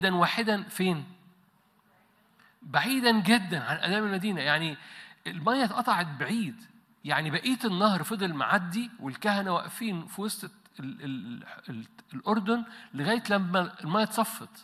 واحدا واحدا فين؟ بعيدا جدا عن امام المدينه يعني الميه اتقطعت بعيد يعني بقيه النهر فضل معدي والكهنه واقفين في وسط ال ال ال الاردن لغايه لما الميه اتصفت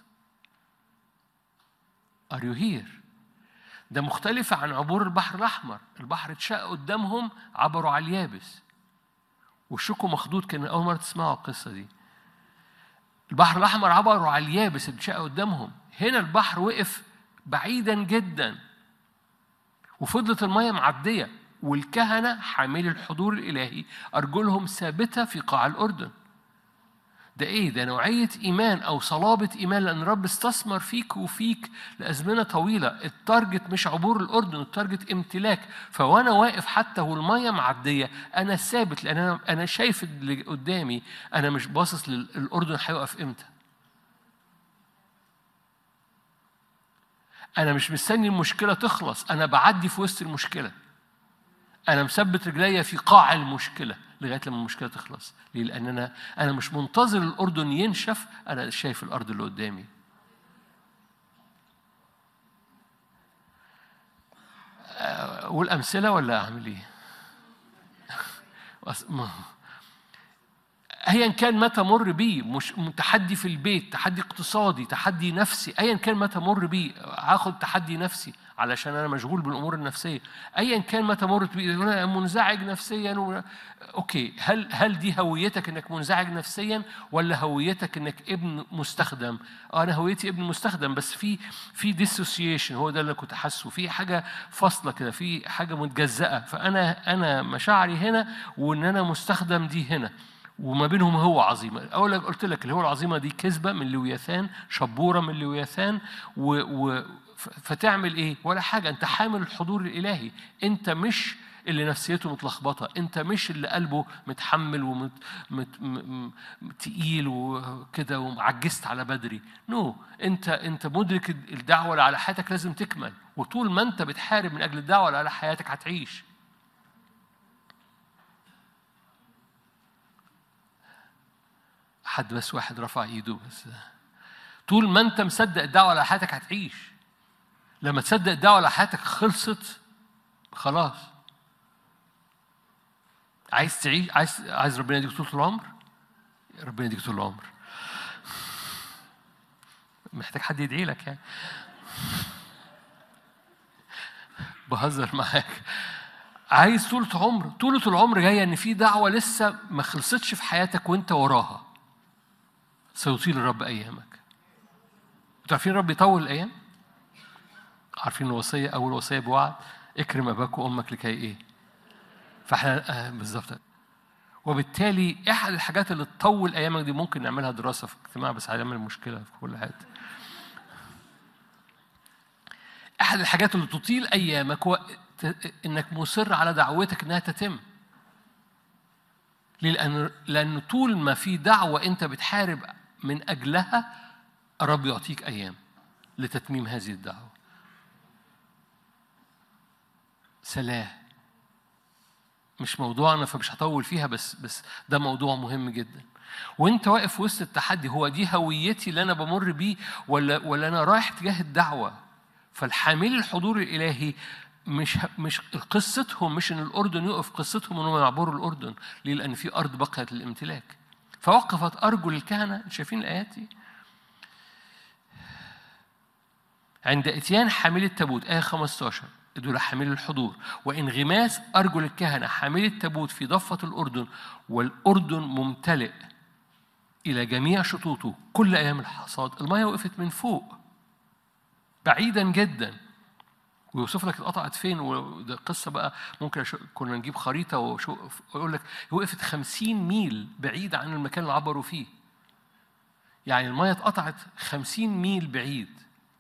Are you here؟ ده مختلفة عن عبور البحر الأحمر، البحر اتشق قدامهم عبروا على اليابس. وشكوا مخدود كان أول مرة تسمعوا القصة دي. البحر الأحمر عبروا على اليابس اتشق قدامهم، هنا البحر وقف بعيدا جدا. وفضلت المية معدية والكهنة حاملي الحضور الإلهي أرجلهم ثابتة في قاع الأردن. ده ايه ده نوعيه ايمان او صلابه ايمان لان الرب استثمر فيك وفيك لازمنه طويله التارجت مش عبور الاردن التارجت امتلاك فوانا واقف حتى والميه معديه انا ثابت لان انا انا شايف اللي قدامي انا مش باصص للاردن هيقف امتى انا مش مستني المشكله تخلص انا بعدي في وسط المشكله انا مثبت رجليا في قاع المشكله لغايه لما المشكله تخلص ليه لان انا انا مش منتظر الاردن ينشف انا شايف الارض اللي قدامي اقول امثله ولا اعمل ايه ايا كان ما تمر بيه مش تحدي في البيت تحدي اقتصادي تحدي نفسي ايا كان ما تمر بيه هاخد تحدي نفسي علشان انا مشغول بالامور النفسيه ايا كان ما تمرت بيه انا منزعج نفسيا و... اوكي هل هل دي هويتك انك منزعج نفسيا ولا هويتك انك ابن مستخدم آه انا هويتي ابن مستخدم بس في في ديسوسيشن هو ده اللي كنت حاسه في حاجه فاصله كده في حاجه متجزأه فانا انا مشاعري هنا وان انا مستخدم دي هنا وما بينهم هو عظيمة أول قلت لك اللي هو العظيمة دي كذبة من لوياثان شبورة من لوياثان و, و فتعمل ايه؟ ولا حاجة أنت حامل الحضور الإلهي أنت مش اللي نفسيته متلخبطة أنت مش اللي قلبه متحمل ومت مت م... تقيل وكده وعجزت على بدري نو no. أنت أنت مدرك الدعوة اللي على حياتك لازم تكمل وطول ما أنت بتحارب من أجل الدعوة اللي على حياتك هتعيش حد بس واحد رفع ايده بس طول ما انت مصدق الدعوه على حياتك هتعيش لما تصدق الدعوه على حياتك خلصت خلاص عايز تعيش عايز عايز ربنا يديك طول العمر ربنا يديك طول العمر محتاج حد يدعي لك يعني بهزر معاك عايز طولة عمر طولة العمر جاية إن في دعوة لسه ما خلصتش في حياتك وأنت وراها سيطيل الرب أيامك أنتوا عارفين الرب يطول الأيام؟ عارفين الوصية أول وصية بوعد اكرم أباك وأمك لكي إيه؟ فإحنا آه بالظبط وبالتالي أحد الحاجات اللي تطول أيامك دي ممكن نعملها دراسة في اجتماع بس هيعمل مشكلة في كل حتة. أحد الحاجات اللي تطيل أيامك هو إنك مصر على دعوتك إنها تتم. ليه؟ لأن لأن طول ما في دعوة أنت بتحارب من أجلها الرب يعطيك أيام لتتميم هذه الدعوة. سلاه مش موضوعنا فمش هطول فيها بس بس ده موضوع مهم جدا. وانت واقف وسط التحدي هو دي هويتي اللي انا بمر بيه ولا ولا انا رايح تجاه الدعوه فالحامل الحضور الالهي مش مش قصتهم مش ان الاردن يقف قصتهم انهم يعبروا الاردن ليه؟ لان في ارض بقيت للامتلاك فوقفت ارجل الكهنه شايفين الايات دي؟ عند اتيان حامل التابوت ايه 15 دول حامل الحضور وانغماس ارجل الكهنه حامل التابوت في ضفه الاردن والاردن ممتلئ الى جميع شطوطه كل ايام الحصاد الميه وقفت من فوق بعيدا جدا ويوصف لك اتقطعت فين وده قصة بقى ممكن كنا نجيب خريطة ويقول لك وقفت خمسين ميل بعيد عن المكان اللي عبروا فيه يعني المية اتقطعت خمسين ميل بعيد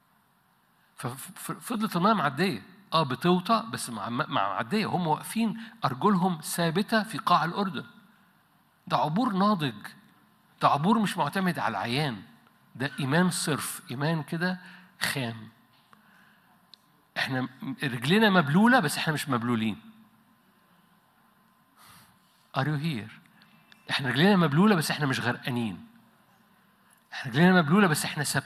ففضلت المية معدية اه بتوطى بس مع مع معدية هم واقفين أرجلهم ثابتة في قاع الأردن ده عبور ناضج ده عبور مش معتمد على العيان ده إيمان صرف إيمان كده خام احنا رجلنا مبلولة بس احنا مش مبلولين. Are you here؟ احنا رجلنا مبلولة بس احنا مش غرقانين. احنا رجلنا مبلولة بس احنا